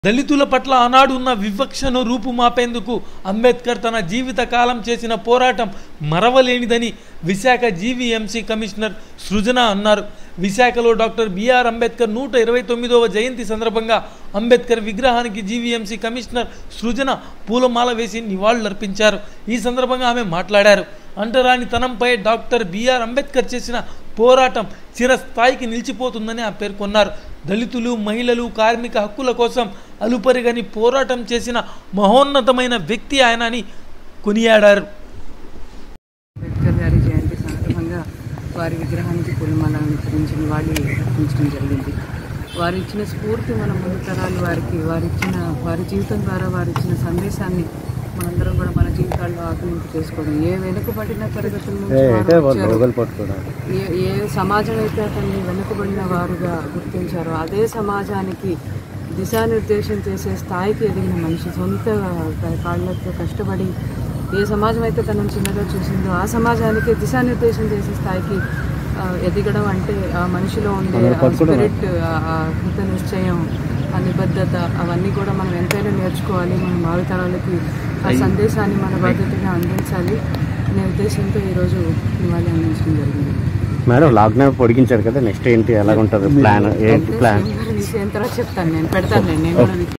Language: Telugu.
దళితుల పట్ల ఆనాడు ఉన్న వివక్షను రూపుమాపేందుకు అంబేద్కర్ తన జీవిత కాలం చేసిన పోరాటం మరవలేనిదని విశాఖ జీవీఎంసీ కమిషనర్ సృజన అన్నారు విశాఖలో డాక్టర్ బిఆర్ అంబేద్కర్ నూట ఇరవై తొమ్మిదవ జయంతి సందర్భంగా అంబేద్కర్ విగ్రహానికి జీవీఎంసీ కమిషనర్ సృజన పూలమాల వేసి నివాళులర్పించారు ఈ సందర్భంగా ఆమె మాట్లాడారు అంటరానితనంపై డాక్టర్ బిఆర్ అంబేద్కర్ చేసిన పోరాటం చిరస్థాయికి నిలిచిపోతుందని ఆమె పేర్కొన్నారు దళితులు మహిళలు కార్మిక హక్కుల కోసం అలుపరిగని పోరాటం చేసిన మహోన్నతమైన వ్యక్తి ఆయన అని కొనియాడారు అంబేద్కర్ గారి జయంతి సందర్భంగా వారి విగ్రహానికి పూలమాల అలంకరించి నివాళి అర్పించడం జరిగింది వారు ఇచ్చిన స్ఫూర్తి మన ముందు తరాలు వారికి వారి ఇచ్చిన వారి జీవితం ద్వారా వారు ఇచ్చిన సందేశాన్ని మనందరం కూడా మన జీవితాల్లో ఆకలింపు చేసుకోవడం ఏ వెనుకబడిన తరగతుల నుంచి వారు వచ్చారో, ఏ ఏ సమాజం అయితే అతన్ని వెనుకబడిన వారుగా గుర్తించారో అదే సమాజానికి దిశానిర్దేశం చేసే స్థాయికి ఎదిగిన మనిషి సొంత కాళ్ళతో కష్టపడి ఏ సమాజం అయితే తనను చిన్నగా చూసిందో ఆ సమాజానికి దిశానిర్దేశం చేసే స్థాయికి ఆ, ఎదగడం అంటే ఆ మనిషిలో ఉండే స్పిరిట్ ఆ కృత నిశ్చయం ఆ నిబద్ధత అవన్నీ కూడా మనం ఎంతైనా నేర్చుకోవాలి మన భావితరాలకి ఆ సందేశాన్ని మన బాధ్యతగా అందించాలి అనే ఉద్దేశంతో ఈరోజు నివాళి అందించడం జరిగింది మేడం లాక్డౌన్ పొడిగించారు కదా నెక్స్ట్ ఏంటి ఎలా ఉంటుంది ప్లాన్ ఏంటి ప్లాన్ విషయం తర్వాత చెప్తాను నేను పెడతాను నేను కూడా